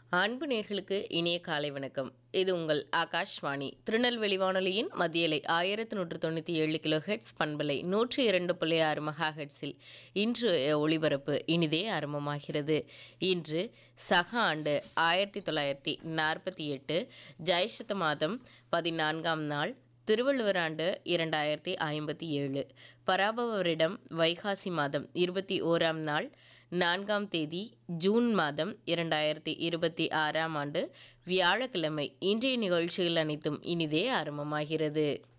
அன்பு நேர்களுக்கு இனிய காலை வணக்கம் இது உங்கள் ஆகாஷ்வாணி திருநெல்வேலி வானொலியின் மத்தியலை ஆயிரத்தி நூற்று தொண்ணூற்றி ஏழு கிலோ ஹெட்ஸ் பண்பலை நூற்றி இரண்டு புள்ளி ஆறு மெகா ஹெட்ஸில் இன்று ஒளிபரப்பு இனிதே ஆரம்பமாகிறது இன்று சக ஆண்டு ஆயிரத்தி தொள்ளாயிரத்தி நாற்பத்தி எட்டு ஜெயசத மாதம் பதினான்காம் நாள் திருவள்ளுவர் ஆண்டு இரண்டாயிரத்தி ஐம்பத்தி ஏழு பராபவ வருடம் வைகாசி மாதம் இருபத்தி ஓராம் நாள் நான்காம் தேதி ஜூன் மாதம் இரண்டாயிரத்தி இருபத்தி ஆறாம் ஆண்டு வியாழக்கிழமை இன்றைய நிகழ்ச்சிகள் அனைத்தும் இனிதே ஆரம்பமாகிறது